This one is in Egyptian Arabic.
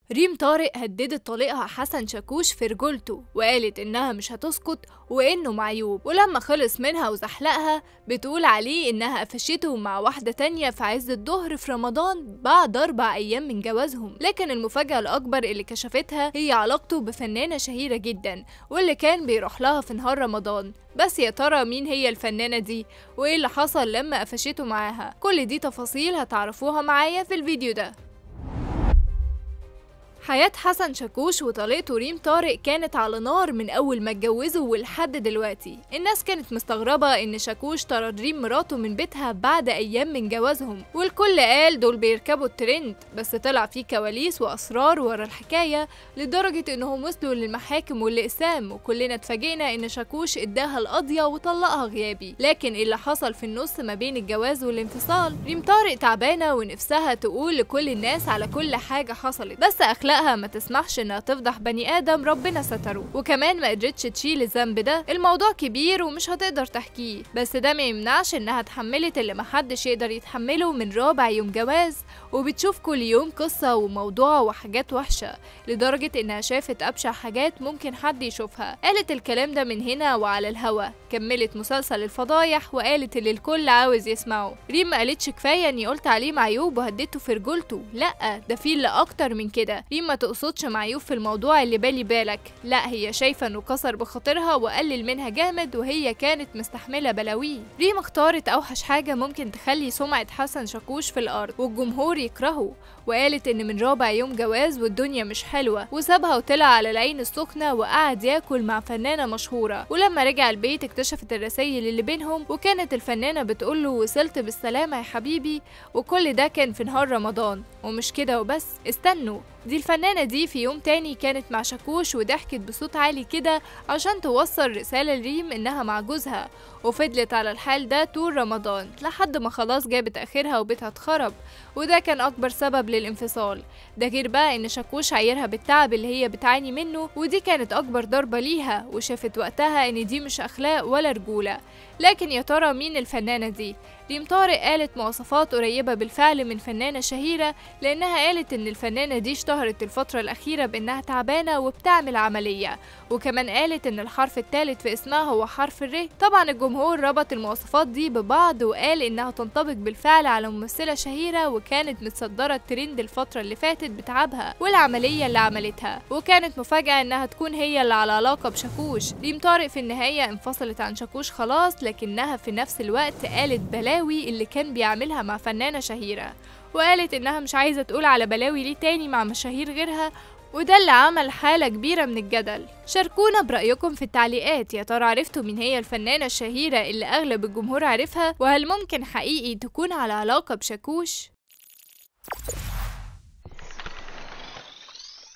ريم طارق هددت طليقها حسن شاكوش في رجولته وقالت إنها مش هتسكت وإنه معيوب ولما خلص منها وزحلقها بتقول عليه إنها قفشته مع واحدة تانية في عز الظهر في رمضان بعد أربع أيام من جوازهم لكن المفاجأة الأكبر اللي كشفتها هي علاقته بفنانة شهيرة جدا واللي كان بيروح لها في نهار رمضان بس يا ترى مين هي الفنانة دي وإيه اللي حصل لما قفشته معاها كل دي تفاصيل هتعرفوها معايا في الفيديو ده حياة حسن شاكوش وطليقته ريم طارق كانت على نار من أول ما اتجوزوا ولحد دلوقتي الناس كانت مستغربة إن شاكوش طرد ريم مراته من بيتها بعد أيام من جوازهم والكل قال دول بيركبوا الترند بس طلع في كواليس وأسرار ورا الحكاية لدرجة إنهم وصلوا للمحاكم والأقسام وكلنا اتفاجئنا إن شاكوش اداها القضية وطلقها غيابي لكن إيه اللي حصل في النص ما بين الجواز والانفصال ريم طارق تعبانة ونفسها تقول لكل الناس على كل حاجة حصلت بس أخلاق أخلاقها ما تسمحش إنها تفضح بني آدم ربنا ستره وكمان ما قدرتش تشيل الذنب ده الموضوع كبير ومش هتقدر تحكيه بس ده ما يمنعش إنها اتحملت اللي محدش يقدر يتحمله من رابع يوم جواز وبتشوف كل يوم قصة وموضوع وحاجات وحشة لدرجة إنها شافت أبشع حاجات ممكن حد يشوفها قالت الكلام ده من هنا وعلى الهوا كملت مسلسل الفضايح وقالت اللي الكل عاوز يسمعه ريم ما قالتش كفاية إني قلت عليه معيوب وهديته في رجولته لأ ده في اللي أكتر من كده ريم ما تقصدش معيوب في الموضوع اللي بالي بالك لا هي شايفة انه كسر بخاطرها وقلل منها جامد وهي كانت مستحملة بلاويه ريم اختارت اوحش حاجة ممكن تخلي سمعة حسن شاكوش في الارض والجمهور يكرهه وقالت ان من رابع يوم جواز والدنيا مش حلوة وسابها وطلع على العين السخنة وقعد ياكل مع فنانة مشهورة ولما رجع البيت اكتشفت الرسايل اللي بينهم وكانت الفنانة بتقوله وصلت بالسلامة يا حبيبي وكل ده كان في نهار رمضان ومش كده وبس استنوا دي الفنانة دي في يوم تاني كانت مع شاكوش وضحكت بصوت عالي كده عشان توصل رسالة لريم إنها مع جوزها وفضلت على الحال ده طول رمضان لحد ما خلاص جابت آخرها وبيتها اتخرب وده كان أكبر سبب للانفصال ده غير بقى إن شاكوش عايرها بالتعب اللي هي بتعاني منه ودي كانت أكبر ضربة ليها وشافت وقتها إن دي مش أخلاق ولا رجولة لكن يا ترى مين الفنانة دي؟ ريم طارق قالت مواصفات قريبة بالفعل من فنانة شهيرة لأنها قالت إن الفنانة دي اشتهرت الفترة الأخيرة بإنها تعبانة وبتعمل عملية وكمان قالت إن الحرف الثالث في اسمها هو حرف الر طبعا الجمهور ربط المواصفات دي ببعض وقال إنها تنطبق بالفعل على ممثلة شهيرة وكانت متصدرة الترند الفترة اللي فاتت بتعبها والعملية اللي عملتها وكانت مفاجأة إنها تكون هي اللي على علاقة بشاكوش ريم طارق في النهاية انفصلت عن شاكوش خلاص لكنها في نفس الوقت قالت بلاوي اللي كان بيعملها مع فنانة شهيرة وقالت إنها مش عايزة تقول على بلاوي ليه تاني مع مشاهير غيرها وده اللي عمل حالة كبيرة من الجدل شاركونا برأيكم في التعليقات يا ترى عرفتوا مين هي الفنانة الشهيرة اللي أغلب الجمهور عارفها وهل ممكن حقيقي تكون على علاقة بشاكوش؟